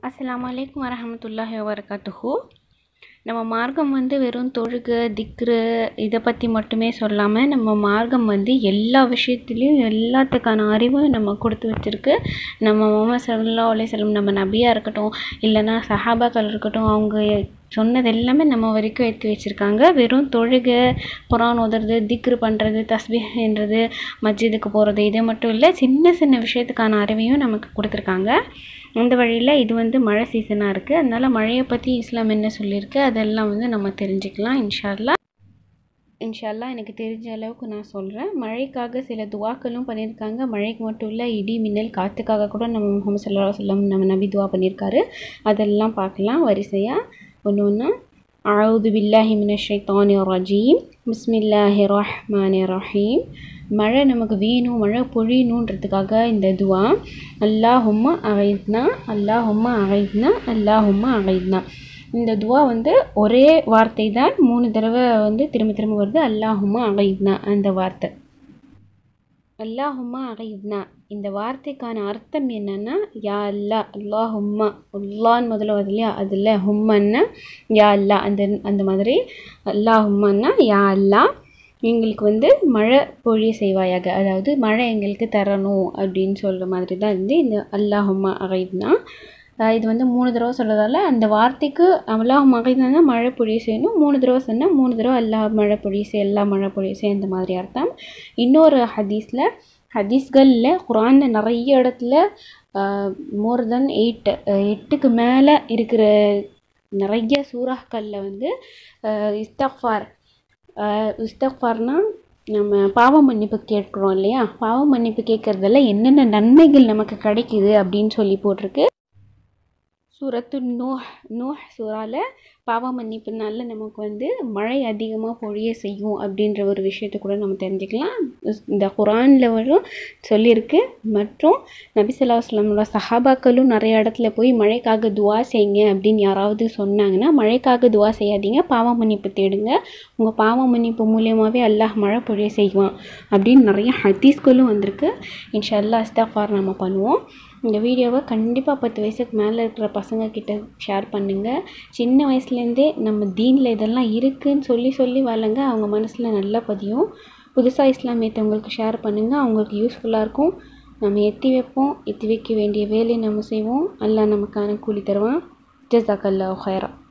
அஸ்ஸலாமு அலைக்கும் வரஹமத்துல்லாஹி வபரகாத்துஹு நம்ம மார்க்கம் வந்து வெறும் தொழுகை திக்ரு இதை பற்றி மட்டுமே சொல்லாமல் நம்ம மார்க்கம் வந்து எல்லா விஷயத்துலேயும் எல்லாத்துக்கான அறிவும் நம்ம கொடுத்து வச்சிருக்கு நம்ம முகமது சல்லல்லாஹு அலைஹி வஸல்லம் நம்ம நபியாக இருக்கட்டும் இல்லைன்னா சஹாபாக்கள் இருக்கட்டும் அவங்க சொன்னது எல்லாமே நம்ம வரைக்கும் எடுத்து வச்சுருக்காங்க வெறும் தொழுகை குரான் ஓதுறது திக்ரு பண்ணுறது தஸ்பீஹ்ன்றது மஸ்ஜிதுக்கு போகிறது இது மட்டும் இல்லை சின்ன சின்ன விஷயத்துக்கான அறிவையும் நமக்கு கொடுத்துருக்காங்க அந்த வழியில் இது வந்து மழை சீசனாக இருக்குது அதனால் மழையை பற்றி இஸ்லாம் என்ன சொல்லியிருக்கு அதெல்லாம் வந்து நம்ம தெரிஞ்சுக்கலாம் இன்ஷா அல்லாஹ் இன்ஷா அல்லாஹ் எனக்கு தெரிஞ்ச அளவுக்கு நான் சொல்கிறேன் மழைக்காக சில துவாக்களும் பண்ணியிருக்காங்க மழைக்கு மட்டும் இல்லை இடி மின்னல் காற்றுக்காக கூட நம்ம முகமது சல்லா வல்லம் நம்ம நபி துவா பண்ணியிருக்காரு அதெல்லாம் பார்க்கலாம் வரிசையாக ஒன்று ஒன்று அவுது பில்லாஹி மினஷ் ஷைத்தானி ரஜீம் பிஸ்மில்லாஹி ரஹ்மானி ரஹீம் மழை நமக்கு வேணும் மழை பொழியணுன்றதுக்காக இந்த துவா அல்லாஹும்மா அகைத்னா அல்லாஹும்மா அகைத்னா அல்லாஹும்மா அகைத்னா இந்த துவா வந்து ஒரே வார்த்தை தான் மூணு தடவை வந்து திரும்ப திரும்ப வருது அல்லாஹும்மா அகைத்னா அந்த வார்த்தை அல்லாஹும்மா அகைத்னா இந்த வார்த்தைக்கான அர்த்தம் என்னன்னா யா அல்லா அல்லாஹும்மா அல்லான்னு முதல்ல வருது இல்லையா அதில் ஹும்மன்னா யா அல்லா அந்த அந்த மாதிரி அல்லாஹும்மன்னா யா அல்லா எங்களுக்கு வந்து மழை பொழிய செய்வாயாக அதாவது மழை எங்களுக்கு தரணும் அப்படின்னு சொல்கிற மாதிரி தான் வந்து இந்த அல்லாஹும்மா அகைத்னா இது வந்து மூணு தடவை சொல்கிறதால அந்த வார்த்தைக்கு அல்லாஹ் மகைனா மழை பொழிய செய்யணும் மூணு தடவை சொன்னால் மூணு தடவை அல்லாஹ் மழை பொழிய செய் எல்லா மழை பொழிய செய் இந்த மாதிரி அர்த்தம் இன்னொரு ஹதீஸில் ஹதீஸ்களில் குரானில் நிறைய இடத்துல மோர் தென் எயிட் எட்டுக்கு மேலே இருக்கிற நிறைய சூறாக்களில் வந்து இஸ்தஃபார் இஸ்தஃபார்னா நம்ம பாவ மன்னிப்பு கேட்குறோம் இல்லையா பாவ மன்னிப்பு கேட்குறதுல என்னென்ன நன்மைகள் நமக்கு கிடைக்குது அப்படின்னு சொல்லி போட்டிருக்கு சூரத்து நோஹ் நோஹ் சூறாவில் பாவ மன்னிப்புனால நமக்கு வந்து மழை அதிகமாக பொழிய செய்யும் அப்படின்ற ஒரு விஷயத்தை கூட நம்ம தெரிஞ்சுக்கலாம் இந்த குரானில் வரும் சொல்லியிருக்கு மற்றும் நபிசல்லா வஸ்லமோட சஹாபாக்களும் நிறைய இடத்துல போய் மழைக்காக துவா செய்யுங்க அப்படின்னு யாராவது சொன்னாங்கன்னா மழைக்காக துவா செய்யாதீங்க பாவ மன்னிப்பு தேடுங்க உங்கள் பாவ மன்னிப்பு மூலியமாகவே அல்லாஹ் மழை பொழிய செய்வான் அப்படின்னு நிறைய ஹதீஸ்களும் வந்திருக்கு இன்ஷா அல்லா அஸ்தாஃபார் நம்ம பண்ணுவோம் இந்த வீடியோவை கண்டிப்பாக பத்து வயசுக்கு மேலே இருக்கிற பசங்க கிட்ட ஷேர் பண்ணுங்கள் சின்ன வயசுலேருந்தே நம்ம தீனில் இதெல்லாம் இருக்குதுன்னு சொல்லி சொல்லி வளங்க அவங்க மனசில் நல்லா பதியும் புதுசாக இஸ்லாம் ஏற்றவங்களுக்கு ஷேர் பண்ணுங்கள் அவங்களுக்கு யூஸ்ஃபுல்லாக இருக்கும் நம்ம எத்தி வைப்போம் எத்தி வைக்க வேண்டிய வேலையை நம்ம செய்வோம் அல்லா நமக்கான கூலி தருவான் ஜசாக் அல்லா ஹயரா